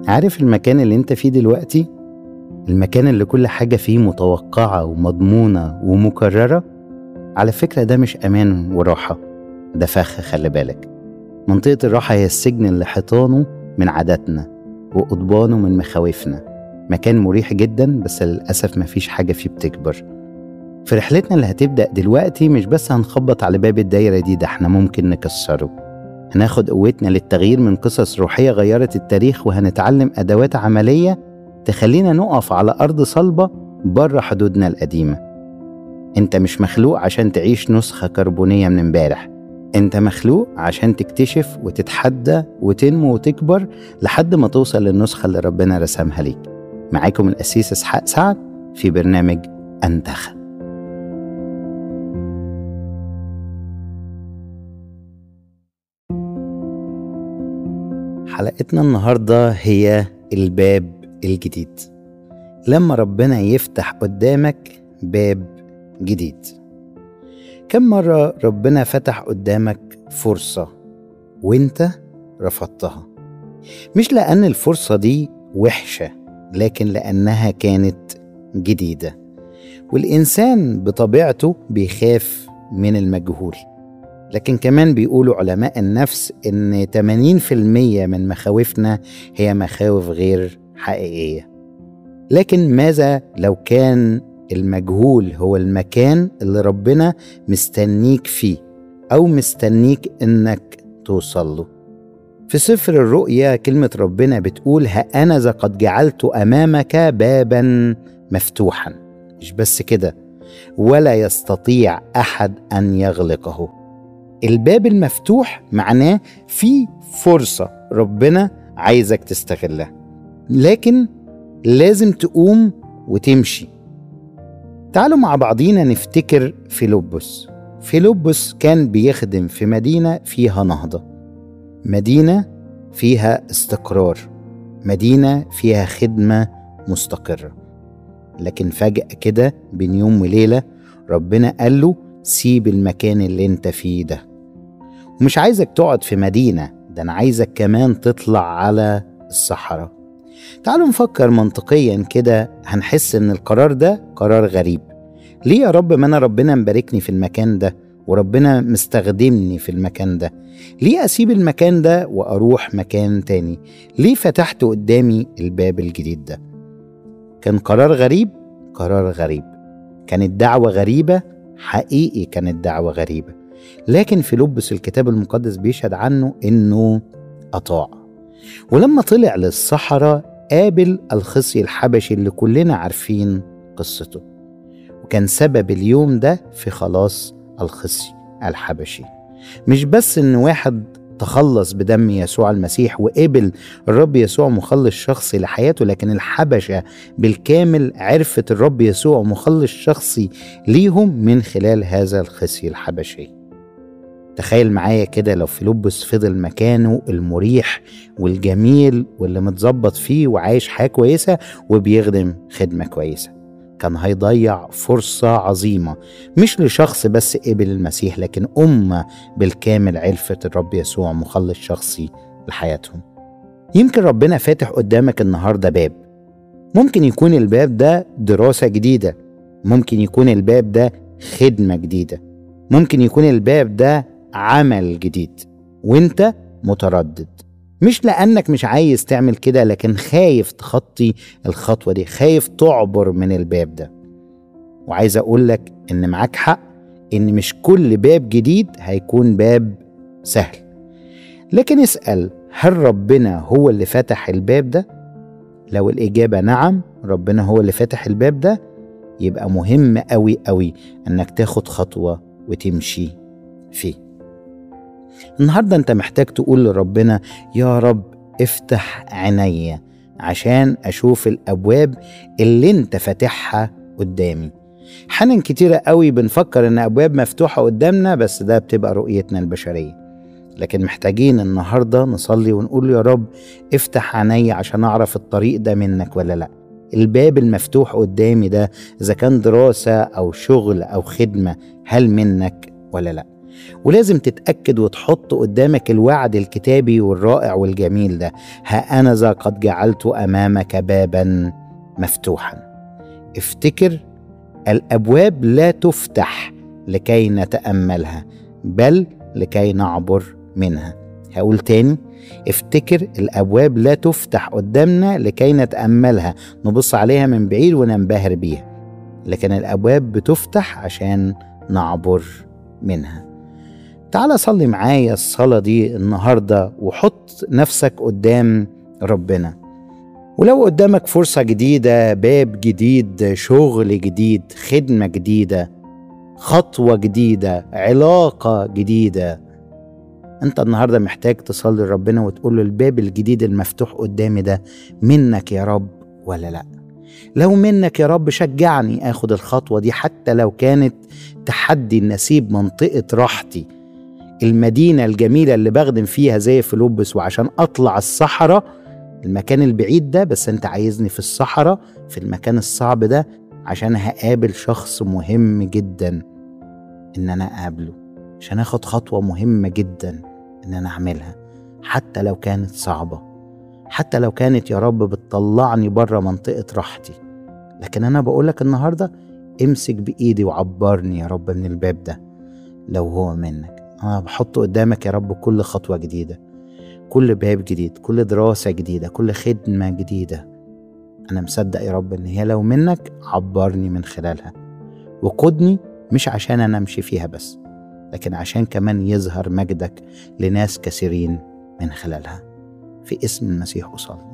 عارف المكان اللي انت فيه دلوقتي المكان اللي كل حاجة فيه متوقعة ومضمونة ومكررة على فكرة ده مش أمان وراحة ده فخ خلي بالك منطقة الراحة هي السجن اللي حيطانه من عاداتنا وقضبانه من مخاوفنا مكان مريح جدا بس للأسف مفيش حاجة فيه بتكبر في رحلتنا اللي هتبدأ دلوقتي مش بس هنخبط على باب الدايرة دي ده احنا ممكن نكسره هناخد قوتنا للتغيير من قصص روحية غيرت التاريخ وهنتعلم أدوات عملية تخلينا نقف على أرض صلبة بره حدودنا القديمة انت مش مخلوق عشان تعيش نسخة كربونية من امبارح انت مخلوق عشان تكتشف وتتحدى وتنمو وتكبر لحد ما توصل للنسخة اللي ربنا رسمها ليك معاكم الأسيس إسحاق سعد في برنامج أنتخب حلقتنا النهاردة هي الباب الجديد لما ربنا يفتح قدامك باب جديد كم مرة ربنا فتح قدامك فرصة وانت رفضتها مش لأن الفرصة دي وحشة لكن لأنها كانت جديدة والإنسان بطبيعته بيخاف من المجهول لكن كمان بيقولوا علماء النفس إن 80% من مخاوفنا هي مخاوف غير حقيقية لكن ماذا لو كان المجهول هو المكان اللي ربنا مستنيك فيه أو مستنيك إنك توصل له في سفر الرؤيا كلمة ربنا بتقول ها أنا ذا قد جعلت أمامك بابا مفتوحا مش بس كده ولا يستطيع أحد أن يغلقه الباب المفتوح معناه في فرصة ربنا عايزك تستغلها لكن لازم تقوم وتمشي تعالوا مع بعضينا نفتكر فيلبس فيلبس كان بيخدم في مدينة فيها نهضة مدينة فيها استقرار مدينة فيها خدمة مستقرة لكن فجأة كده بين يوم وليلة ربنا قال له سيب المكان اللي انت فيه ده ومش عايزك تقعد في مدينة ده أنا عايزك كمان تطلع على الصحراء تعالوا نفكر منطقيا كده هنحس ان القرار ده قرار غريب ليه يا رب ما انا ربنا مباركني في المكان ده وربنا مستخدمني في المكان ده ليه اسيب المكان ده واروح مكان تاني ليه فتحت قدامي الباب الجديد ده كان قرار غريب قرار غريب كانت دعوة غريبة حقيقي كانت دعوة غريبة لكن في لبس الكتاب المقدس بيشهد عنه انه اطاع ولما طلع للصحراء قابل الخصي الحبشي اللي كلنا عارفين قصته وكان سبب اليوم ده في خلاص الخصي الحبشي مش بس ان واحد تخلص بدم يسوع المسيح وقبل الرب يسوع مخلص شخصي لحياته لكن الحبشة بالكامل عرفت الرب يسوع مخلص شخصي ليهم من خلال هذا الخصي الحبشي تخيل معايا كده لو فيلبس فضل مكانه المريح والجميل واللي متظبط فيه وعايش حياة كويسة وبيخدم خدمة كويسة كان هيضيع فرصة عظيمة مش لشخص بس قبل المسيح لكن أمة بالكامل عرفت الرب يسوع مخلص شخصي لحياتهم يمكن ربنا فاتح قدامك النهاردة باب ممكن يكون الباب ده دراسة جديدة ممكن يكون الباب ده خدمة جديدة ممكن يكون الباب ده عمل جديد وانت متردد مش لانك مش عايز تعمل كده لكن خايف تخطي الخطوه دي خايف تعبر من الباب ده وعايز اقول لك ان معاك حق ان مش كل باب جديد هيكون باب سهل لكن اسال هل ربنا هو اللي فتح الباب ده لو الاجابه نعم ربنا هو اللي فتح الباب ده يبقى مهم قوي قوي انك تاخد خطوه وتمشي فيه النهارده انت محتاج تقول لربنا يا رب افتح عينيا عشان اشوف الابواب اللي انت فاتحها قدامي حنن كتيرة قوي بنفكر ان ابواب مفتوحة قدامنا بس ده بتبقى رؤيتنا البشرية لكن محتاجين النهاردة نصلي ونقول يا رب افتح عيني عشان اعرف الطريق ده منك ولا لا الباب المفتوح قدامي ده اذا كان دراسة او شغل او خدمة هل منك ولا لا ولازم تتأكد وتحط قدامك الوعد الكتابي والرائع والجميل ده ها أنا ذا قد جعلت أمامك بابا مفتوحا افتكر الأبواب لا تفتح لكي نتأملها بل لكي نعبر منها هقول تاني افتكر الأبواب لا تفتح قدامنا لكي نتأملها نبص عليها من بعيد وننبهر بيها لكن الأبواب بتفتح عشان نعبر منها تعال صلي معايا الصلاة دي النهاردة وحط نفسك قدام ربنا ولو قدامك فرصة جديدة باب جديد شغل جديد خدمة جديدة خطوة جديدة علاقة جديدة انت النهارده محتاج تصلي لربنا وتقول له الباب الجديد المفتوح قدامي ده منك يا رب ولا لا لو منك يا رب شجعني اخد الخطوه دي حتى لو كانت تحدي نسيب منطقه راحتي المدينه الجميله اللي بخدم فيها زي فيلبس وعشان اطلع الصحراء المكان البعيد ده بس انت عايزني في الصحراء في المكان الصعب ده عشان هقابل شخص مهم جدا ان انا اقابله عشان اخد خطوه مهمه جدا ان انا اعملها حتى لو كانت صعبه حتى لو كانت يا رب بتطلعني بره منطقه راحتي لكن انا بقولك النهارده امسك بايدي وعبرني يا رب من الباب ده لو هو منك انا بحط قدامك يا رب كل خطوه جديده كل باب جديد كل دراسه جديده كل خدمه جديده انا مصدق يا رب ان هي لو منك عبرني من خلالها وقودني مش عشان انا امشي فيها بس لكن عشان كمان يظهر مجدك لناس كثيرين من خلالها في اسم المسيح أصلي